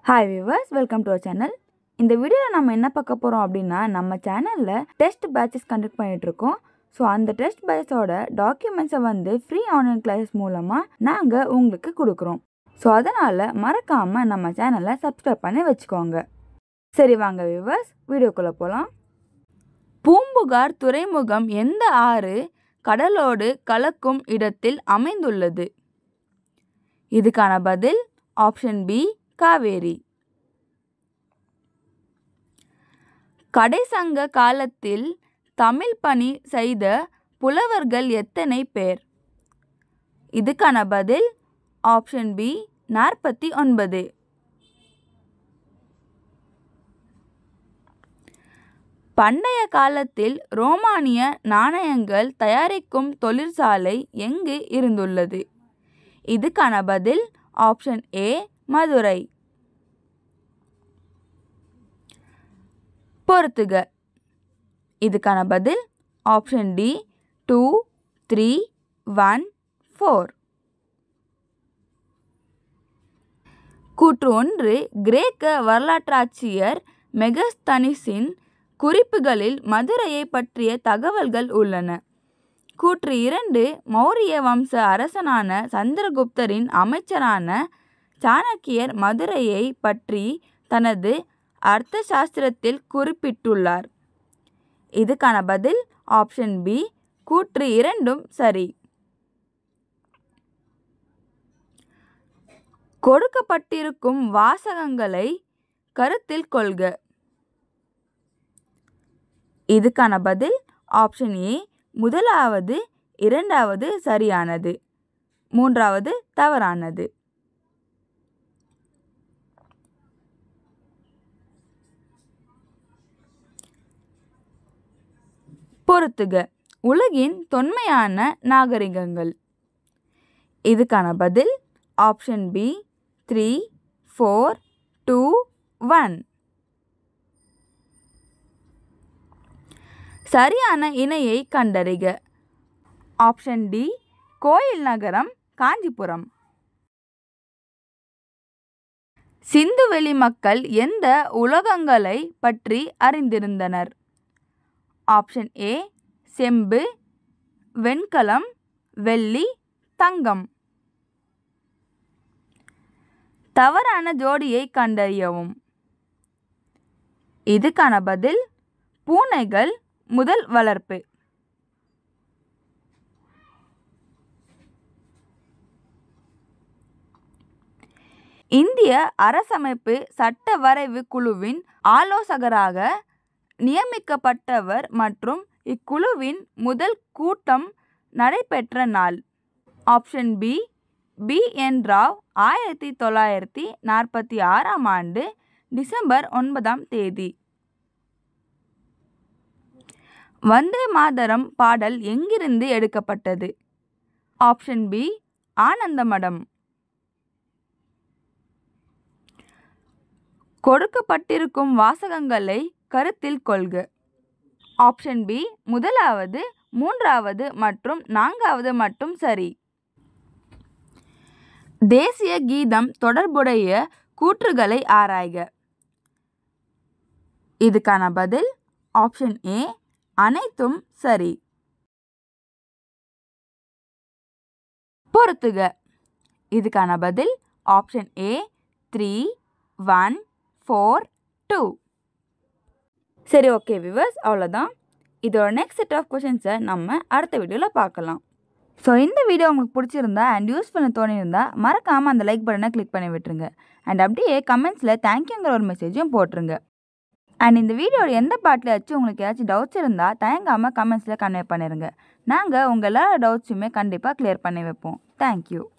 hi viewers welcome to our channel இந்த வீடியோவில் நம்ம என்ன பார்க்க போகிறோம் அப்படின்னா நம்ம சேனலில் டெஸ்ட் பேட்சஸ் கண்டக்ட் பண்ணிகிட்ருக்கோம் ஸோ அந்த டெஸ்ட் பேட்சோட டாக்குமெண்ட்ஸை வந்து ஃப்ரீ ஆன்லைன் கிளாஸஸ் மூலமாக நாங்கள் உங்களுக்கு கொடுக்குறோம் ஸோ அதனால் மறக்காமல் நம்ம சேனலை சப்ஸ்கிரைப் பண்ணி வச்சுக்கோங்க சரி வாங்க வியூவர்ஸ் வீடியோக்குள்ளே போகலாம் பூம்புகார் துறைமுகம் எந்த ஆறு கடலோடு கலக்கும் இடத்தில் அமைந்துள்ளது இதுக்கான பதில் ஆப்ஷன் பி காவேரி கடைசங்க காலத்தில் தமிழ் பணி செய்த புலவர்கள் எத்தனை பேர் இதுக்கான பதில் ஆப்ஷன் பி நாற்பத்தி ஒன்பது பண்டைய காலத்தில் ரோமானிய நாணயங்கள் தயாரிக்கும் தொழிற்சாலை எங்கு இருந்துள்ளது இதுக்கான பதில் ஆப்ஷன் ஏ மதுரை பொறுத்துக இதுக்கான பதில் option D two three one four கூற்று ஒன்று கிரேக்க வரலாற்றாட்சியர் மெகஸ்தனிஸின் குறிப்புகளில் மதுரையை பற்றிய தகவல்கள் உள்ளன கூற்று இரண்டு மௌரிய வம்ச அரசனான சந்திரகுப்தரின் அமைச்சரான சாணக்கியர் மதுரையை பற்றி தனது அர்த்த சாஸ்திரத்தில் குறிப்பிட்டுள்ளார் இதுக்கான பதில் ஆப்ஷன் பி கூற்று இரண்டும் சரி கொடுக்கப்பட்டிருக்கும் வாசகங்களை கருத்தில் கொள்க இதுக்கான பதில் ஆப்ஷன் ஏ முதலாவது இரண்டாவது சரியானது மூன்றாவது தவறானது பொறுத்துக உலகின் தொன்மையான நாகரிகங்கள் இதுக்கான பதில் option B three four two one சரியான இணையை கண்டறிக ஆப்ஷன் டி கோயில் நகரம் காஞ்சிபுரம் சிந்துவெளி மக்கள் எந்த உலகங்களை பற்றி அறிந்திருந்தனர் ஆப்ஷன் ஏ செம்பு வெண்கலம் வெள்ளி தங்கம் தவறான ஜோடியை கண்டறியவும் இதுக்கான பதில் பூனைகள் முதல் வளர்ப்பு இந்திய அரசமைப்பு சட்ட வரைவு குழுவின் ஆலோசகராக நியமிக்கப்பட்டவர் மற்றும் இக்குழுவின் முதல் கூட்டம் நடைபெற்ற நாள் option B B N Rao ஆயிரத்தி தொள்ளாயிரத்தி நாற்பத்தி ஆறாம் ஆண்டு டிசம்பர் ஒன்பதாம் தேதி வந்தே மாதரம் பாடல் எங்கிருந்து எடுக்கப்பட்டது ஆப்ஷன் பி ஆனந்தமடம் கொடுக்கப்பட்டிருக்கும் வாசகங்களை கருத்தில் கொள்க ஆப்ஷன் பி முதலாவது மூன்றாவது மற்றும் நான்காவது மட்டும் சரி தேசிய கீதம் தொடர்புடைய கூற்றுகளை ஆராய்க இதுக்கான பதில் ஆப்ஷன் ஏ அனைத்தும் சரி பொறுத்துக இதுக்கான பதில் option A three one four two சரி ஓகே விவர்ஸ் அவ்வளோதான் இதோட நெக்ஸ்ட் செட் ஆஃப் கொஷின்ஸை நம்ம அடுத்த வீடியோவில் பார்க்கலாம் ஸோ இந்த வீடியோ உங்களுக்கு பிடிச்சிருந்தா அண்ட் யூஸ்ஃபுல்னு தோணியிருந்தா மறக்காமல் அந்த லைக் பட்டனை கிளிக் பண்ணி விட்டுருங்க அண்ட் அப்படியே கமெண்ட்ஸில் தேங்க்யூங்கிற ஒரு மெசேஜும் போட்டுருங்க அண்ட் இந்த வீடியோட எந்த பாட்டிலாச்சும் உங்களுக்கு ஏதாச்சும் டவுட்ஸ் இருந்தால் தயங்காமல் கமெண்ட்ஸில் கன்வே பண்ணிடுங்க நாங்கள் உங்கள் எல்லா டவுட்ஸுமே கண்டிப்பாக கிளியர் பண்ணி வைப்போம் தேங்க்யூ